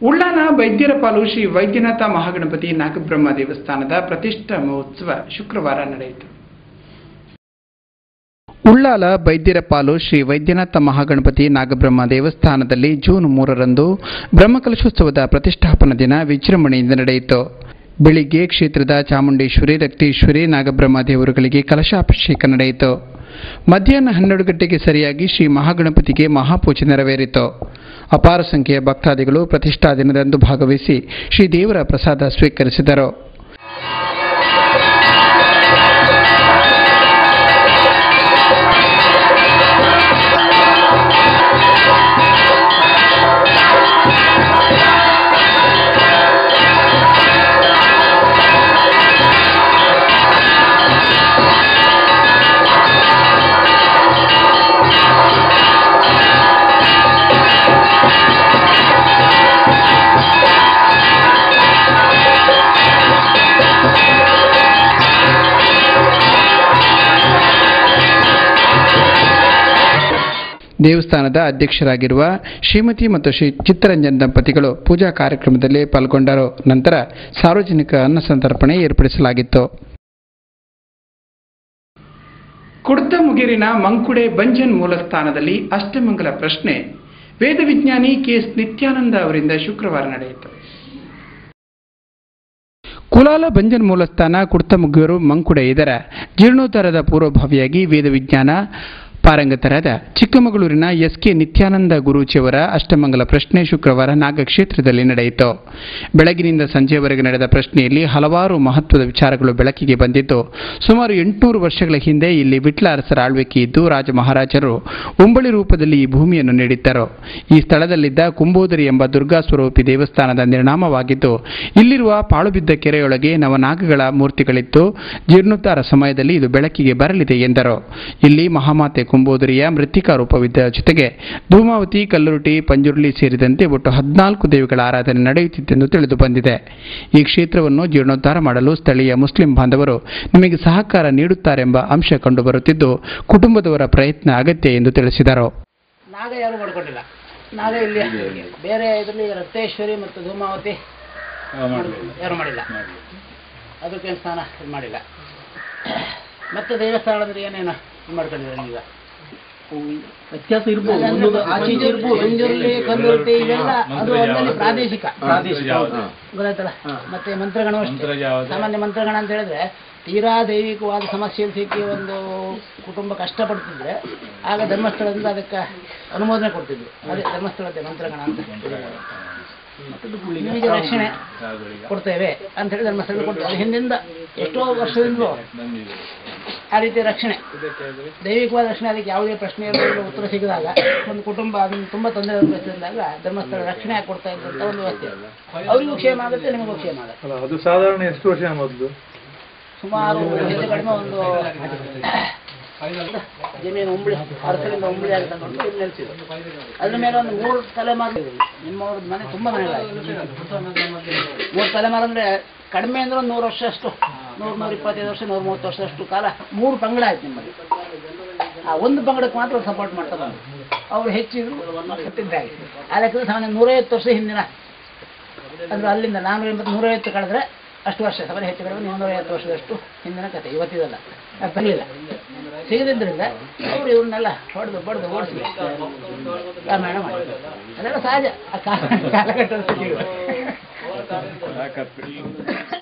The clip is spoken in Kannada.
ಉಳ್ಳಾನ ವೈದ್ಯರ ಪಾಲು ಶ್ರೀ ವೈದ್ಯನಾಥ ಮಹಾಗಣಪತಿ ನಾಗಬ್ರಹ್ಮ ದೇವಸ್ಥಾನದ ಪ್ರತಿಷ್ಠಾ ಮಹೋತ್ಸವ ಶುಕ್ರವಾರ ನಡೆಯಿತು ಉಳ್ಳಾಲ ವೈದ್ಯರ ಪಾಲು ಶ್ರೀ ವೈದ್ಯನಾಥ ಮಹಾಗಣಪತಿ ನಾಗಬ್ರಹ್ಮ ದೇವಸ್ಥಾನದಲ್ಲಿ ಜೂನ್ ಮೂರರಂದು ಬ್ರಹ್ಮಕಲಶೋತ್ಸವದ ಪ್ರತಿಷ್ಠಾಪನಾ ದಿನ ವಿಜೃಂಭಣೆಯಿಂದ ನಡೆಯಿತು ಬೆಳಿಗ್ಗೆ ಕ್ಷೇತ್ರದ ಚಾಮುಂಡೇಶ್ವರಿ ರಕ್ತೇಶ್ವರಿ ನಾಗಬ್ರಹ್ಮ ದೇವರುಗಳಿಗೆ ಕಲಶಾಭಿಷೇಕ ನಡೆಯಿತು ಮಧ್ಯಾಹ್ನ ಹನ್ನೆರಡು ಗಂಟೆಗೆ ಸರಿಯಾಗಿ ಶ್ರೀ ಮಹಾಗಣಪತಿಗೆ ಮಹಾಪೂಜೆ ನೆರವೇರಿತು ಅಪಾರ ಸಂಖ್ಯೆಯ ಭಕ್ತಾದಿಗಳು ಪ್ರತಿಷ್ಠಾ ದಿನದಂದು ಭಾಗವಹಿಸಿ ಶ್ರೀ ದೇವರ ಪ್ರಸಾದ ಸ್ವೀಕರಿಸಿದರು ದೇವಸ್ಥಾನದ ಅಧ್ಯಕ್ಷರಾಗಿರುವ ಶ್ರೀಮತಿ ಮತ್ತು ಶ್ರೀ ಚಿತ್ತರಂಜನ್ ದಂಪತಿಗಳು ಪೂಜಾ ಕಾರ್ಯಕ್ರಮದಲ್ಲಿ ಪಾಲ್ಗೊಂಡರು ನಂತರ ಸಾರ್ವಜನಿಕ ಅನ್ನ ಸಂತರ್ಪಣೆ ಏರ್ಪಡಿಸಲಾಗಿತ್ತು ಕುಡ್ತ ಮುಗಿರಿನ ಮಂಕುಡೆ ಬಂಜನ್ ಮೂಲಸ್ಥಾನದಲ್ಲಿ ಅಷ್ಟಮಂಗಲ ಪ್ರಶ್ನೆ ವೇದವಿಜ್ಞಾನಿ ಕೆ ಎಸ್ ನಿತ್ಯಾನಂದ ಅವರಿಂದ ಶುಕ್ರವಾರ ನಡೆಯಿತು ಕುಲಾಲ ಬಂಜನ್ ಮೂಲಸ್ಥಾನ ಕುಡ್ತಮುಗ್ಗರು ಮಂಕುಡೆ ಇದರ ಜೀರ್ಣೋದ್ಧಾರದ ಪೂರ್ವಭಾವಿಯಾಗಿ ವೇದವಿಜ್ಞಾನ ಪಾರಂಗತರಾದ ಚಿಕ್ಕಮಗಳೂರಿನ ಎಸ್ ಕೆ ನಿತ್ಯಾನಂದ ಗುರೂಜಿಯವರ ಅಷ್ಟಮಂಗಲ ಪ್ರಶ್ನೆ ಶುಕ್ರವಾರ ನಾಗಕ್ಷೇತ್ರದಲ್ಲಿ ನಡೆಯಿತು ಬೆಳಗಿನಿಂದ ಸಂಜೆಯವರೆಗೆ ನಡೆದ ಪ್ರಶ್ನೆಯಲ್ಲಿ ಹಲವಾರು ಮಹತ್ವದ ವಿಚಾರಗಳು ಬೆಳಕಿಗೆ ಬಂದಿದ್ದು ಸುಮಾರು ಎಂಟುನೂರು ವರ್ಷಗಳ ಹಿಂದೆ ಇಲ್ಲಿ ವಿಟ್ಲ ಅರಸರ ಆಳ್ವಿಕೆ ಇದ್ದು ರಾಜ ಮಹಾರಾಜರು ಉಂಬಳಿ ರೂಪದಲ್ಲಿ ಈ ಭೂಮಿಯನ್ನು ನೀಡಿದ್ದರು ಈ ಸ್ಥಳದಲ್ಲಿದ್ದ ಕುಂಬೋದರಿ ಎಂಬ ದುರ್ಗಾ ಸ್ವರೂಪಿ ದೇವಸ್ಥಾನದ ನಿರ್ನಾಮವಾಗಿದ್ದು ಇಲ್ಲಿರುವ ಪಾಳುಬಿದ್ದ ಕೆರೆಯೊಳಗೆ ನವನಾಗಗಳ ಮೂರ್ತಿಗಳಿದ್ದು ಜೀರ್ಣೋದ್ಧಾರ ಸಮಯದಲ್ಲಿ ಇದು ಬೆಳಕಿಗೆ ಬರಲಿದೆ ಎಂದರು ಇಲ್ಲಿ ಮಹಾಮಾತೆ ಕುಂಬೋದರಿಯ ಮೃತ್ತಿಕಾ ರೂಪವಿದ್ದ ಜೊತೆಗೆ ಧೂಮಾವತಿ ಕಲ್ಲುರುಟಿ ಪಂಜುರ್ಲಿ ಸೇರಿದಂತೆ ಒಟ್ಟು ಹದಿನಾಲ್ಕು ದೇವಿಗಳ ಆರಾಧನೆ ನಡೆಯುತ್ತಿತ್ತೆಂದು ತಿಳಿದು ಬಂದಿದೆ ಈ ಕ್ಷೇತ್ರವನ್ನು ಜೀರ್ಣೋದ್ಧಾರ ಮಾಡಲು ಸ್ಥಳೀಯ ಮುಸ್ಲಿಂ ಬಾಂಧವರು ನಿಮಗೆ ಸಹಕಾರ ನೀಡುತ್ತಾರೆಂಬ ಅಂಶ ಕಂಡುಬರುತ್ತಿದ್ದು ಕುಟುಂಬದವರ ಪ್ರಯತ್ನ ಅಗತ್ಯ ಎಂದು ತಿಳಿಸಿದರು ನಾಗ ಯಾರು ಮಾಡ್ಕೊಂಡಿಲ್ಲ ನಾಗ ಇಲ್ಲಿ ಬೇರೆ ಇದರಲ್ಲಿ ರಕ್ತೇಶ್ವರಿ ಮತ್ತು ಧೂಮಾವತಿ ಯಾರು ಮಾಡಿಲ್ಲ ಅದಕ್ಕೇನು ಸ್ನಾನ ಇದು ಮಾಡಿಲ್ಲ ಮತ್ತೆ ದೇವಸ್ಥಾನ ಅಂದ್ರೆ ಏನೇನು ಇದು ಮಾಡ್ಕೊಂಡಿದ್ದಾರೆ ಈಗ ವ್ಯತ್ಯಾಸ ಇರ್ಬೋದು ಅಂದ್ರೆ ಆಚೆ ಈಚೆ ಇರ್ಬೋದು. ಮಂಜೂರಲ್ಲಿ ಕಲ್ಲುರ್ಟಿ ಇವೆಲ್ಲ ಅದು ಒಂದಲ್ಲಿ ಪ್ರಾದೇಶಿಕ ಗೊತ್ತಾಯ್ತಲ್ಲ ಮತ್ತೆ ಮಂತ್ರಗಣ ಅಷ್ಟೇ ಸಾಮಾನ್ಯ ಮಂತ್ರಗಣ ಅಂತ ಹೇಳಿದ್ರೆ ತೀರಾ ದೈವಿಕವಾದ ಸಮಸ್ಯೆಯಲ್ಲಿ ಸಿಕ್ಕಿ ಒಂದು ಕುಟುಂಬ ಕಷ್ಟಪಡ್ತಿದ್ರೆ ಆಗ ಧರ್ಮಸ್ಥಳದಿಂದ ಅದಕ್ಕೆ ಅನುಮೋದನೆ ಕೊಡ್ತಿದ್ರು ಅದೇ ಧರ್ಮಸ್ಥಳದ ಮಂತ್ರಗಣ ಅಂತ ನಿಮಗೆ ರಕ್ಷಣೆ ಕೊಡ್ತೇವೆ ಅಂತ ಹೇಳಿ ಧರ್ಮಸ್ಥಳ ಕೊಡ್ತೇವೆ ಅದು ಹಿಂದಿಂದ ಎಷ್ಟೋ ವರ್ಷದಿಂದಲೂ ಆ ರೀತಿ ರಕ್ಷಣೆ ದೈವಿಕವಾದ ರಕ್ಷಣೆ ಅದಕ್ಕೆ ಯಾವುದೇ ಪ್ರಶ್ನೆ ಇಲ್ಲದೆ ಉತ್ತರ ಸಿಗದಾಗ ಒಂದು ಕುಟುಂಬ ಅದನ್ನು ತುಂಬ ತೊಂದರೆ ಅನುಭವಿಸಿದಾಗ ಧರ್ಮಸ್ಥಳ ರಕ್ಷಣೆ ಆಗಿ ಕೊಡ್ತಾ ಇದ್ದಂಥ ಒಂದು ವ್ಯವಸ್ಥೆ ಅವರಿಗೂ ಕ್ಷೇಮ ಆಗುತ್ತೆ ನಿಮಗೂ ಕ್ಷೇಮ ಆಗುತ್ತೆ ಅಲ್ಲ ಅದು ಸಾಧಾರಣ ಎಷ್ಟು ವರ್ಷ ಮೊದಲು ಸುಮಾರು ಹೆಚ್ಚು ಕಡಿಮೆ ಒಂದು ಜಮೀನು ಉಂಬಳಿ ಅರಸರಿಂದ ಉಂಬಳಿ ಆಗಿ ತಗೊಂಡು ಇಲ್ಲಿ ನೆಲೆಸಿದ್ರು ಅದ್ರ ಮೇಲೆ ಒಂದು ಮೂರು ತಲೆಮಾರು ಇದೆ. ನಿಮ್ಮವ್ರದ್ದು ಮನೆ ತುಂಬ ಮನೆಗಳಾಗಿದೆ ಮೂರು ತಲೆಮಾರು ಅಂದ್ರೆ ಕಡಿಮೆ ಅಂದ್ರೆ ಒಂದು ನೂರು ವರ್ಷ ಅಷ್ಟು ನೂರು ನೂರ ಇಪ್ಪತ್ತೈದು ವರ್ಷ ನೂರ ಮೂವತ್ತು ವರ್ಷ ಅಷ್ಟು ಕಾಲ ಮೂರು ಪಂಗಡ ಆಯ್ತು ನಿಮ್ಮಲ್ಲಿ ಆ ಒಂದು ಪಂಗಡಕ್ಕೆ ಮಾತ್ರ ಸಪೋರ್ಟ್ ಮಾಡ್ತಾ ಬಂದ್ರು ಅವ್ರು ಹೆಚ್ಚಿದ್ರು ಸತ್ತಿದ್ದಾರೆ ಆ ಲೆಕ್ಕದಲ್ಲಿ ಸಾಮಾನ್ಯ ನೂರೈವತ್ತು ವರ್ಷ ಹಿಂದಿನ ಅಂದ್ರೆ ಅಲ್ಲಿಂದ ನಾನ್ನೂರ ಎಂಬತ್ತು ನೂರೈವತ್ತು ಕಳೆದ್ರೆ ಅಷ್ಟು ವರ್ಷ ಸಭೆ ಹೆಚ್ಚು ಕಡಿಮೆ ನೂರೈವತ್ತು ವರ್ಷದಷ್ಟು ಹಿಂದಿನ ಕತೆ ಇವತ್ತಿದಲ್ಲ ಅದು ಬರಲಿಲ್ಲ ಸಿಗದಿದ್ದರಿಂದ ಅವರು ಇವ್ರನ್ನೆಲ್ಲ ಹೊಡೆದು ಬಡ್ದು ಓಡಿಸಿ ರಾಮಾಯಣ ಮಾಡಿದ್ರು ಅದೆಲ್ಲ ಸಹಜ ಆ ಕಾಲ ಕಾಲಘಟ್ಟದ ಸ್ಥಿತಿಗಳು